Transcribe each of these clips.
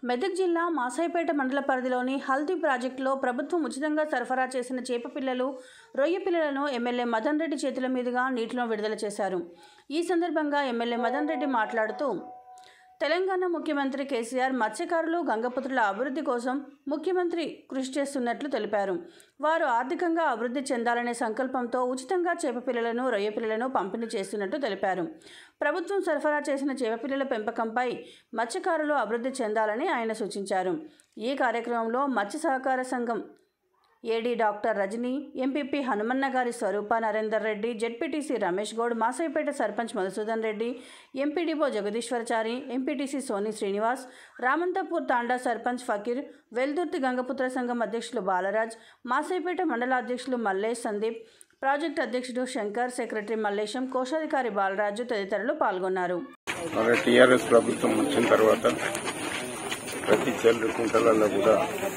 మెదక్ జిల్లా మాసాయిపేట మండల పరిధిలోని హల్దీ ప్రాజెక్టులో ప్రభుత్వం ఉచితంగా సరఫరా చేసిన చేప పిల్లలు రొయ్య పిల్లలను ఎమ్మెల్యే మదన్ రెడ్డి చేతుల మీదుగా నీటిలో విడుదల చేశారు ఈ సందర్భంగా ఎమ్మెల్యే మదన్ రెడ్డి మాట్లాడుతూ తెలంగాణ ముఖ్యమంత్రి కేసీఆర్ మత్స్యకారులు గంగపుత్రుల అభివృద్ధి కోసం ముఖ్యమంత్రి కృషి చేస్తున్నట్లు తెలిపారు వారు ఆర్థికంగా అభివృద్ధి చెందాలనే సంకల్పంతో ఉచితంగా చేప పిల్లలను రొయ్య పిల్లలను పంపిణీ చేస్తున్నట్టు తెలిపారు ప్రభుత్వం సరఫరా చేసిన చేపపిల్లల పెంపకంపై మత్స్యకారులు అభివృద్ధి చెందాలని ఆయన సూచించారు ఈ కార్యక్రమంలో మత్స్య సహకార సంఘం AD doctor Rajani MPP Hanumanna గారి Swaroopa Narender Reddy ZPTC Ramesh Goud Masaipet sarpanch Madhusudan Reddy MPDO Jagadeeshwarachari MPTC Soni Srinivas Ramanthapur Tanda sarpanch Fakir Veldurthi Gangaputra సంఘం అధ్యక్షులు బాలరాజ్ మాసైపేట మండల అధ్యక్షులు మల్లేష్ సందీప్ ప్రాజెక్టు అధ్యక్షుడు శంకర్ సెక్రటరీ మల్లేశం కోశాధికారి బాలరాజు తదితరులు పాల్గొన్నారు మన టీఆర్ఎస్ ప్రభుత్వం వచ్చిన తర్వాత ప్రతి చెల్లు కుంటలలో కూడా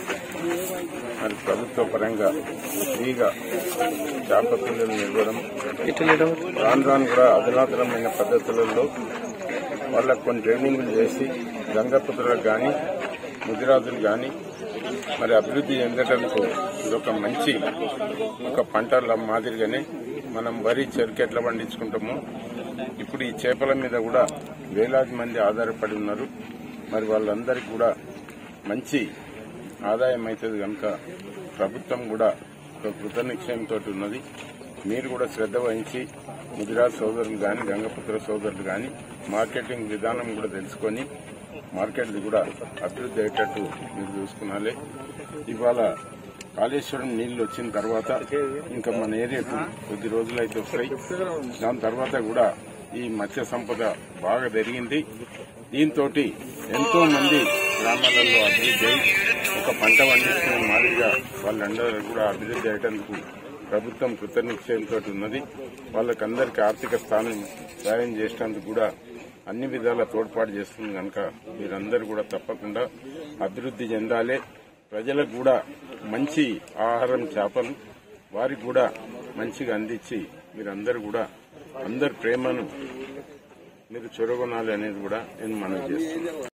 మరి ప్రభుత్వ పరంగా ఫ్రీగా చేప పిల్లలు ఇవ్వడం రాను రాను కూడా అధునాతనమైన పద్ధతులలో వాళ్ళకు కొన్ని ట్రైనింగ్లు చేసి గంగపుత్రులకు కానీ ముదిరాజులు కానీ మరి అభివృద్ధి చెందడానికి ఇది ఒక మంచి ఒక పంటల మాదిరిగానే మనం వరి చెరుకు ఎట్లా పండించుకుంటామో ఇప్పుడు ఈ చేపల మీద కూడా వేలాది మంది ఆధారపడి ఉన్నారు మరి వాళ్ళందరికీ కూడా మంచి ఆదాయం అవుతుంది కనుక ప్రభుత్వం కూడా ఒక కృత నిశ్చయంతో ఉన్నది మీరు కూడా శ్రద్ధ వహించి ముదిరాజ్ సోదరులు కానీ గంగపుత్ర సోదరులు కానీ మార్కెటింగ్ విధానం కూడా తెలుసుకొని మార్కెట్ కూడా అభివృద్ధి అయ్యేటట్టు మీరు చూసుకున్నాలే ఇవాళ కాళేశ్వరం నీళ్లు వచ్చిన తర్వాత ఇంకా మన ఏరియాకు కొద్ది రోజులు అయితే వస్తాయి దాని తర్వాత కూడా ఈ మత్స్య సంపద బాగా పెరిగింది దీంతో ఎంతో మంది గ్రామాలలో అభివృద్ధి అయి ఒక పంట పండించుకునే మాదిరిగా వాళ్ళందరూ కూడా అభివృద్ధి అయ్యేటందుకు ప్రభుత్వం కృతనిశ్చయంతో ఉన్నది వాళ్ళకందరికీ ఆర్థిక స్థానం సాయం చేసేందుకు కూడా అన్ని విధాల తోడ్పాటు చేస్తుంది కనుక మీరందరూ కూడా తప్పకుండా అభివృద్ధి చెందాలి ప్రజలకు కూడా మంచి ఆహారం చేపలు వారికి కూడా మంచిగా అందించి మీరందరూ కూడా అందరి ప్రేమను మీరు చొరగొనాలి అనేది కూడా నేను మనవి చేస్తున్నాను